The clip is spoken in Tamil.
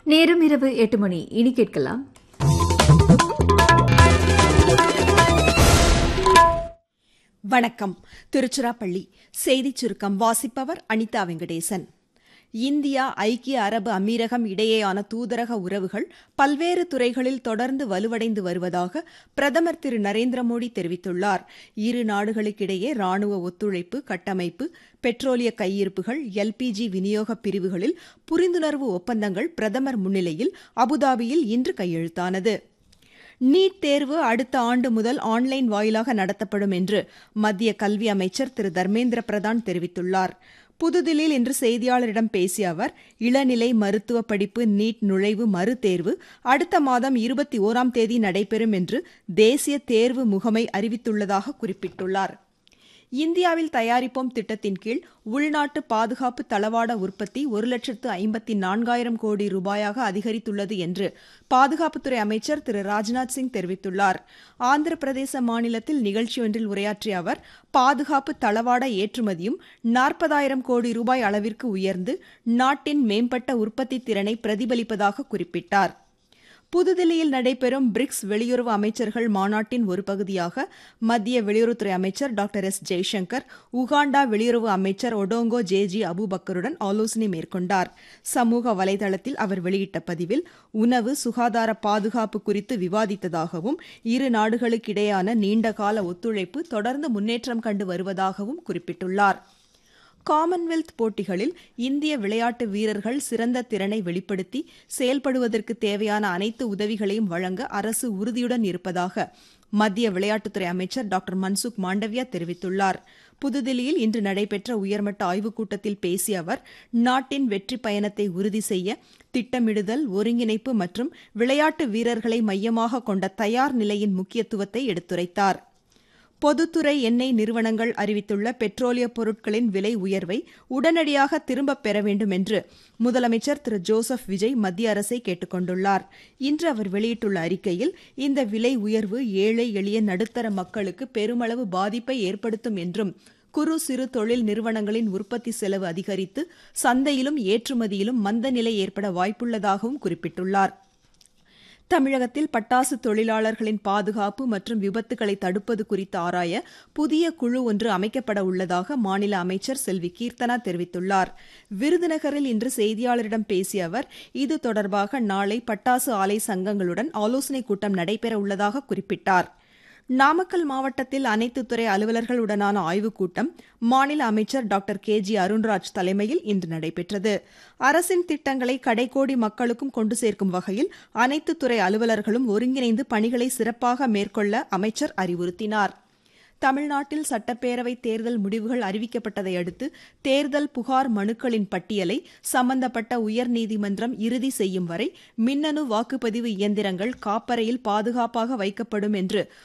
நேரம் இரவு எட்டு மணி இனி கேட்கலாம் வணக்கம் திருச்சிராப்பள்ளி செய்திச் சுருக்கம் வாசிப்பவர் அனிதா வெங்கடேசன் இந்தியா ஐக்கிய அரபு அமீரகம் இடையேயான தூதரக உறவுகள் பல்வேறு துறைகளில் தொடர்ந்து வலுவடைந்து வருவதாக பிரதமர் திரு நரேந்திர மோடி தெரிவித்துள்ளார் இரு நாடுகளுக்கிடையே ராணுவ ஒத்துழைப்பு கட்டமைப்பு பெட்ரோலிய கையிருப்புகள் எல்பிஜி விநியோக பிரிவுகளில் புரிந்துணர்வு ஒப்பந்தங்கள் பிரதமர் முன்னிலையில் அபுதாபியில் இன்று கையெழுத்தானது நீட் தேர்வு அடுத்த ஆண்டு முதல் ஆன்லைன் வாயிலாக நடத்தப்படும் என்று மத்திய கல்வி அமைச்சர் திரு தர்மேந்திர பிரதான் தெரிவித்துள்ளார் புதுதில்லியில் இன்று செய்தியாளரிடம் பேசிய அவர் இளநிலை மருத்துவ படிப்பு நீட் நுழைவு மறுதேர்வு அடுத்த மாதம் இருபத்தி ஓராம் தேதி நடைபெறும் என்று தேசிய தேர்வு முகமை அறிவித்துள்ளதாக குறிப்பிட்டுள்ளார் இந்தியாவில் தயாரிப்போம் திட்டத்தின் கீழ் உள்நாட்டு பாதுகாப்பு தளவாட உற்பத்தி ஒரு லட்சத்து ஐம்பத்தி நான்காயிரம் கோடி ரூபாயாக அதிகரித்துள்ளது என்று பாதுகாப்புத்துறை அமைச்சர் திரு ராஜ்நாத் சிங் தெரிவித்துள்ளார் ஆந்திர பிரதேச மாநிலத்தில் நிகழ்ச்சி ஒன்றில் உரையாற்றிய அவர் பாதுகாப்பு தளவாட ஏற்றுமதியும் நாற்பதாயிரம் கோடி ரூபாய் அளவிற்கு உயர்ந்து நாட்டின் மேம்பட்ட உற்பத்தி திறனை பிரதிபலிப்பதாக குறிப்பிட்டார் புதுதில்லியில் நடைபெறும் பிரிக்ஸ் வெளியுறவு அமைச்சர்கள் மாநாட்டின் ஒரு பகுதியாக மத்திய வெளியுறவுத்துறை அமைச்சர் டாக்டர் எஸ் ஜெய்சங்கர் உகாண்டா வெளியுறவு அமைச்சர் ஒடோங்கோ ஜேஜி அபுபக்கருடன் ஆலோசனை மேற்கொண்டார் சமூக வலைதளத்தில் அவர் வெளியிட்ட பதிவில் உணவு சுகாதார பாதுகாப்பு குறித்து விவாதித்ததாகவும் இரு நாடுகளுக்கிடையான நீண்டகால ஒத்துழைப்பு தொடர்ந்து முன்னேற்றம் கண்டு வருவதாகவும் குறிப்பிட்டுள்ளார் காமன்வெல்த் போட்டிகளில் இந்திய விளையாட்டு வீரர்கள் சிறந்த திறனை வெளிப்படுத்தி செயல்படுவதற்கு தேவையான அனைத்து உதவிகளையும் வழங்க அரசு உறுதியுடன் இருப்பதாக மத்திய விளையாட்டுத்துறை அமைச்சர் டாக்டர் மன்சுக் மாண்டவியா தெரிவித்துள்ளார் புதுதில்லியில் இன்று நடைபெற்ற உயர்மட்ட ஆய்வுக் கூட்டத்தில் பேசிய அவர் நாட்டின் வெற்றி பயணத்தை உறுதி செய்ய திட்டமிடுதல் ஒருங்கிணைப்பு மற்றும் விளையாட்டு வீரர்களை மையமாக கொண்ட தயார் நிலையின் முக்கியத்துவத்தை எடுத்துரைத்தார் பொதுத்துறை எண்ணெய் நிறுவனங்கள் அறிவித்துள்ள பெட்ரோலிய பொருட்களின் விலை உயர்வை உடனடியாக திரும்பப் பெற வேண்டும் என்று முதலமைச்சர் திரு ஜோசப் விஜய் மத்திய அரசை கேட்டுக் கொண்டுள்ளார் இன்று அவர் வெளியிட்டுள்ள அறிக்கையில் இந்த விலை உயர்வு ஏழை எளிய நடுத்தர மக்களுக்கு பெருமளவு பாதிப்பை ஏற்படுத்தும் என்றும் குறு சிறு தொழில் நிறுவனங்களின் உற்பத்தி செலவு அதிகரித்து சந்தையிலும் ஏற்றுமதியிலும் மந்த நிலை ஏற்பட வாய்ப்புள்ளதாகவும் குறிப்பிட்டுள்ளார் தமிழகத்தில் பட்டாசு தொழிலாளர்களின் பாதுகாப்பு மற்றும் விபத்துகளை தடுப்பது குறித்து ஆராய புதிய குழு ஒன்று அமைக்கப்பட உள்ளதாக மாநில அமைச்சர் செல்வி கீர்த்தனா தெரிவித்துள்ளார் விருதுநகரில் இன்று செய்தியாளரிடம் பேசிய அவர் இது தொடர்பாக நாளை பட்டாசு ஆலை சங்கங்களுடன் ஆலோசனைக் கூட்டம் நடைபெற உள்ளதாக குறிப்பிட்டார் நாமக்கல் மாவட்டத்தில் அனைத்து துறை அலுவலர்களுடனான ஆய்வுக் கூட்டம் மாநில அமைச்சர் டாக்டர் கே ஜி அருண்ராஜ் தலைமையில் இன்று நடைபெற்றது அரசின் திட்டங்களை கடைக்கோடி மக்களுக்கும் கொண்டு சேர்க்கும் வகையில் அனைத்து துறை அலுவலர்களும் ஒருங்கிணைந்து பணிகளை சிறப்பாக மேற்கொள்ள அமைச்சர் அறிவுறுத்தினார் தமிழ்நாட்டில் சட்டப்பேரவை தேர்தல் முடிவுகள் அறிவிக்கப்பட்டதை அடுத்து தேர்தல் புகார் மனுக்களின் பட்டியலை சம்பந்தப்பட்ட உயர்நீதிமன்றம் இறுதி செய்யும் வரை மின்னணு வாக்குப்பதிவு இயந்திரங்கள் காப்பறையில் பாதுகாப்பாக வைக்கப்படும் என்று